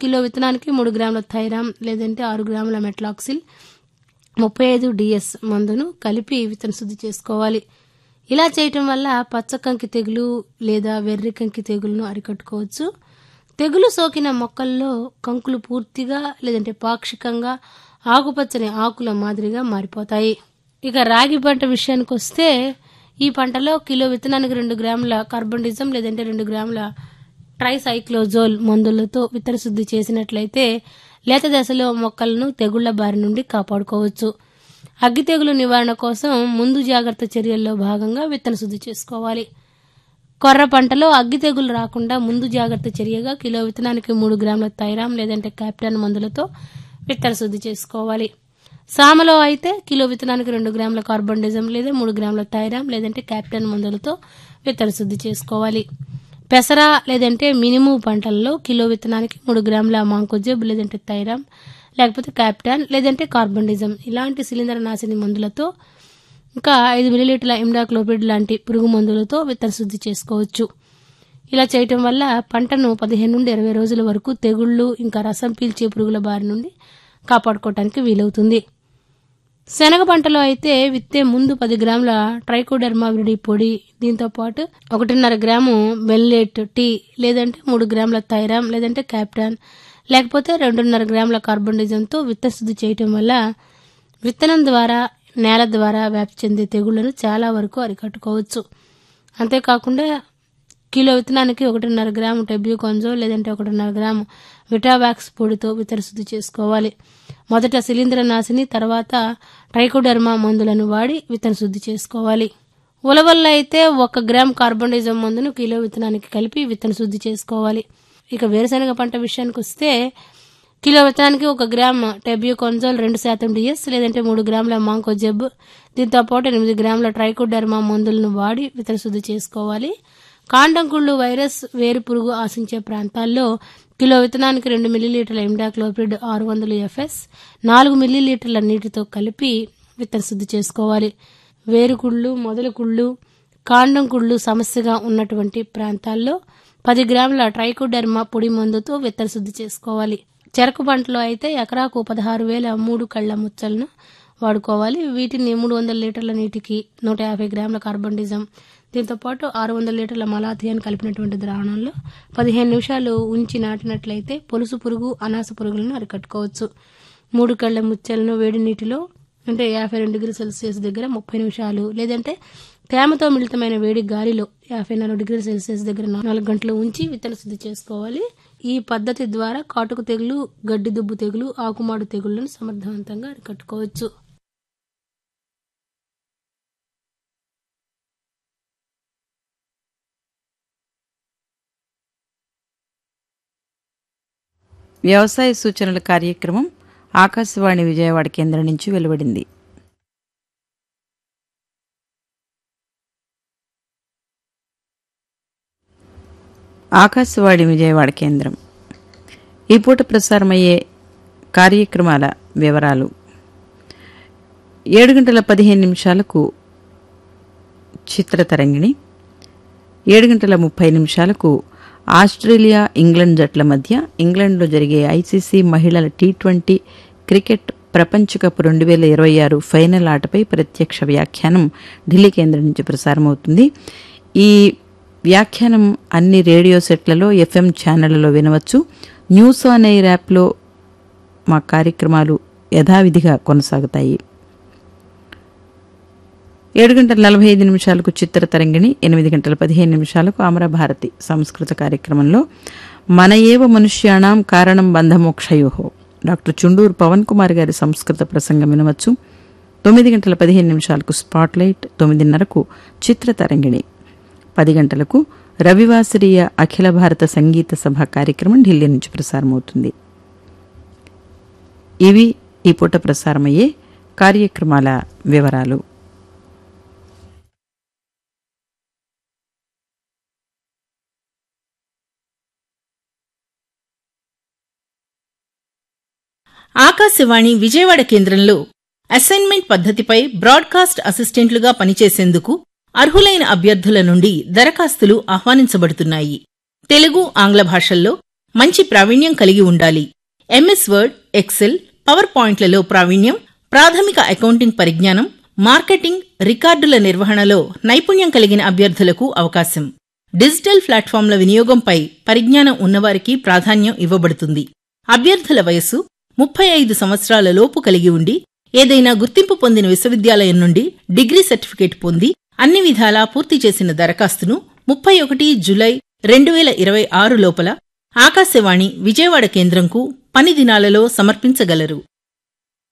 kilo విత్తనానికి మూడు గ్రాముల థైరామ్ లేదంటే ఆరు గ్రాముల మెట్లాక్సిల్ ముప్పై ఐదు డిఎస్ మందును కలిపి విత్తన శుద్ధి చేసుకోవాలి ఇలా చేయటం వల్ల పచ్చకంకి తెగులు లేదా వెర్రి కంకి తెగులును అరికట్టుకోవచ్చు తెగులు సోకిన మొక్కల్లో కంకులు పూర్తిగా లేదంటే పాక్షికంగా ఆకుపచ్చని ఆకుల మాదిరిగా మారిపోతాయి ఇక రాగి పంట విషయానికి వస్తే ఈ పంటలో కిలో విత్తనానికి రెండు గ్రాముల కార్బన్డిజం లేదంటే రెండు గ్రాముల ట్రైసైక్లోజోల్ మందులతో విత్తన శుద్ధి చేసినట్లయితే లేత దశలో మొక్కలను తెగుళ్ల బారి నుండి కాపాడుకోవచ్చు అగ్గి తెగులు నివారణ కోసం ముందు జాగ్రత్త చర్యల్లో భాగంగా విత్తన శుద్ధి చేసుకోవాలి కొర్ర పంటలో అగ్గి తెగులు రాకుండా ముందు జాగ్రత్త చర్యగా కిలో విత్తనానికి మూడు గ్రాముల థైరామ్ లేదంటే క్యాప్టాన్ మందులతో విత్తన శుద్ధి చేసుకోవాలి సామలో అయితే కిలో విత్తనానికి రెండు గ్రాముల కార్బన్డిజం లేదా మూడు గ్రాముల థైరామ్ లేదంటే క్యాప్టాన్ మందులతో విత్తన శుద్ధి చేసుకోవాలి పెసర లేదంటే మినుము పంటల్లో కిలో విత్తనానికి మూడు గ్రాముల మాంకోజెబ్ లేదంటే థైరామ్ లేకపోతే క్యాప్టాన్ లేదంటే కార్బన్డిజం ఇలాంటి శిలీంద్ర నాశిని మందులతో ఇంకా ఐదు మిలీలీటర్ల ఇమ్డాక్లోపిడ్ లాంటి పురుగు మందులతో విత్తన శుద్ధి చేసుకోవచ్చు ఇలా చేయటం వల్ల పంటను పదిహేను నుండి ఇరవై రోజుల వరకు తెగుళ్లు ఇంకా రసం పీల్చే పురుగుల బారి నుండి కాపాడుకోవటానికి వీలవుతుంది శనగ పంటలో అయితే విత్తే ముందు పది గ్రాముల ట్రైకోడర్మా విరిడి పొడి దీంతో పాటు ఒకటిన్నర గ్రాము బెల్లేట్ టీ లేదంటే మూడు గ్రాముల థైరామ్ లేదంటే క్యాప్టాన్ లేకపోతే రెండున్నర గ్రాముల కార్బన్డిజంతో విత్తన శుద్ధి చేయటం వల్ల విత్తనం ద్వారా నేల ద్వారా వ్యాప్తి చెందే తెగుళ్లను చాలా వరకు అరికట్టుకోవచ్చు అంతేకాకుండా కిలో విత్తనానికి ఒకటిన్నర గ్రాము టెబ్యూకొంజో లేదంటే ఒకటిన్నర గ్రాము విటావాక్స్ పొడితో విత్తన శుద్ధి చేసుకోవాలి మొదట శిలీంద్ర నాశిని తర్వాత ట్రైకోడర్మా మందులను వాడి విత్తన శుద్ధి చేసుకోవాలి ఉలవల్లో అయితే ఒక గ్రామ్ కార్బన్డైజం మందును కిలో విత్తనానికి కలిపి విత్తన శుద్ధి చేసుకోవాలి ఇక వేరుశనగ పంట విషయానికి వస్తే కిలో విత్తనానికి ఒక గ్రామ్ టెబ్యూకొంజోల్ రెండు శాతం డిఎస్ లేదంటే మూడు గ్రాముల మాంకోజెబ్ దీంతో పాటు ఎనిమిది గ్రాముల ట్రైకోడర్మా మందులను వాడి విత్తన శుద్ధి చేసుకోవాలి కాండం కుళ్ళు వైరస్ వేరు పురుగు ఆశించే ప్రాంతాల్లో కిలో విత్తనానికి రెండు మిల్లీలీటర్ల ఇండాక్లోపిడ్ ఆరు వందలు ఎఫ్ఎస్ నాలుగు మిల్లీలీటర్ల నీటితో కలిపి విత్తన శుద్ధి చేసుకోవాలి వేరుకుళ్ళు మొదలు కుళ్ళు కాండం కుళ్ళు సమస్యగా ఉన్నటువంటి ప్రాంతాల్లో పది గ్రాముల ట్రైకోడర్మా పొడి మందుతో విత్తన శుద్ధి చేసుకోవాలి చెరకు పంటలో అయితే ఎకరాకు పదహారు వేల మూడు కళ్ళ ముచ్చలను వాడుకోవాలి వీటిని మూడు వందల లీటర్ల నీటికి నూట యాభై గ్రాముల కార్బన్డిజం దీంతో పాటు ఆరు వందల లీటర్ల మలాథియాన్ కలిపినటువంటి ద్రావణంలో పదిహేను నిమిషాలు ఉంచి నాటినట్లయితే పొలుసు పురుగు అనాస పురుగులను అరికట్టుకోవచ్చు మూడు కళ్ళ ముచ్చలను వేడి నీటిలో అంటే యాభై రెండు డిగ్రీ సెల్సియస్ దగ్గర ముప్పై నిమిషాలు లేదంటే తేమతో మిళితమైన వేడి గాలిలో యాభై నాలుగు డిగ్రీ సెల్సియస్ దగ్గర నాలుగు గంటలు ఉంచి విత్తన శుద్ధి చేసుకోవాలి ఈ పద్ధతి ద్వారా కాటుకు తెగులు గడ్డి దుబ్బు తెగులు ఆకుమాడు తెగుళ్లను సమర్థవంతంగా అరికట్టుకోవచ్చు వ్యవసాయ సూచనల కార్యక్రమం ఆకాశవాణి విజయవాడ కేంద్రం నుంచి వెలువడింది ఆకాశవాణి విజయవాడ కేంద్రం ఈ పూట ప్రసారమయ్యే కార్యక్రమాల వివరాలు ఏడు గంటల పదిహేను నిమిషాలకు చిత్రతరంగిణి ఏడు గంటల ముప్పై నిమిషాలకు ఆస్ట్రేలియా ఇంగ్లాండ్ జట్ల మధ్య ఇంగ్లాండ్లో జరిగే ఐసీసీ మహిళల టీ ట్వంటీ క్రికెట్ ప్రపంచ కప్ రెండు వేల ఇరవై ఆరు ఫైనల్ ఆటపై ప్రత్యక్ష వ్యాఖ్యానం ఢిల్లీ కేంద్రం నుంచి ప్రసారమవుతుంది ఈ వ్యాఖ్యానం అన్ని రేడియో సెట్లలో ఎఫ్ఎం ఛానళ్లలో వినవచ్చు న్యూస్ ఆన్ ఎయిర్ యాప్లో మా కార్యక్రమాలు యథావిధిగా కొనసాగుతాయి ఏడు గంటల నలభై ఐదు నిమిషాలకు చిత్ర తరంగిణి ఎనిమిది గంటల పదిహేను నిమిషాలకు అమరభారతి సంస్కృత కార్యక్రమంలో మన ఏవ మనుష్యాణం కారణం బంధమోక్షయోహో డాక్టర్ చుండూరు పవన్ కుమార్ గారి సంస్కృత ప్రసంగం వినవచ్చు తొమ్మిది గంటల పదిహేను నిమిషాలకు స్పాట్లైట్ తొమ్మిదిన్నరకు చిత్ర తరంగిణి పది గంటలకు రవివాసరీయ అఖిల భారత సంగీత సభ కార్యక్రమం ఢిల్లీ నుంచి ప్రసారమవుతుంది ఇవి ఈ పూట ప్రసారమయ్యే కార్యక్రమాల వివరాలు ఆకాశవాణి విజయవాడ కేంద్రంలో అసైన్మెంట్ పద్ధతిపై బ్రాడ్కాస్ట్ అసిస్టెంట్లుగా పనిచేసేందుకు అర్హులైన అభ్యర్థుల నుండి దరఖాస్తులు ఆహ్వానించబడుతున్నాయి తెలుగు ఆంగ్ల భాషల్లో మంచి ప్రావీణ్యం కలిగి ఉండాలి ఎంఎస్ వర్డ్ ఎక్సెల్ పవర్ పాయింట్లలో ప్రావీణ్యం ప్రాథమిక అకౌంటింగ్ పరిజ్ఞానం మార్కెటింగ్ రికార్డుల నిర్వహణలో నైపుణ్యం కలిగిన అభ్యర్థులకు అవకాశం డిజిటల్ ప్లాట్ఫామ్ల వినియోగంపై పరిజ్ఞానం ఉన్నవారికి ప్రాధాన్యం ఇవ్వబడుతుంది అభ్యర్థుల వయస్సు ముప్పై ఐదు సంవత్సరాల లోపు కలిగి ఉండి ఏదైనా గుర్తింపు పొందిన విశ్వవిద్యాలయం నుండి డిగ్రీ సర్టిఫికేట్ పొంది అన్ని విధాలా పూర్తి చేసిన దరఖాస్తును ముప్పై ఒకటి జులై రెండు వేల ఇరవై ఆరు లోపల ఆకాశవాణి విజయవాడ కేంద్రంకు పని దినాలలో సమర్పించగలరు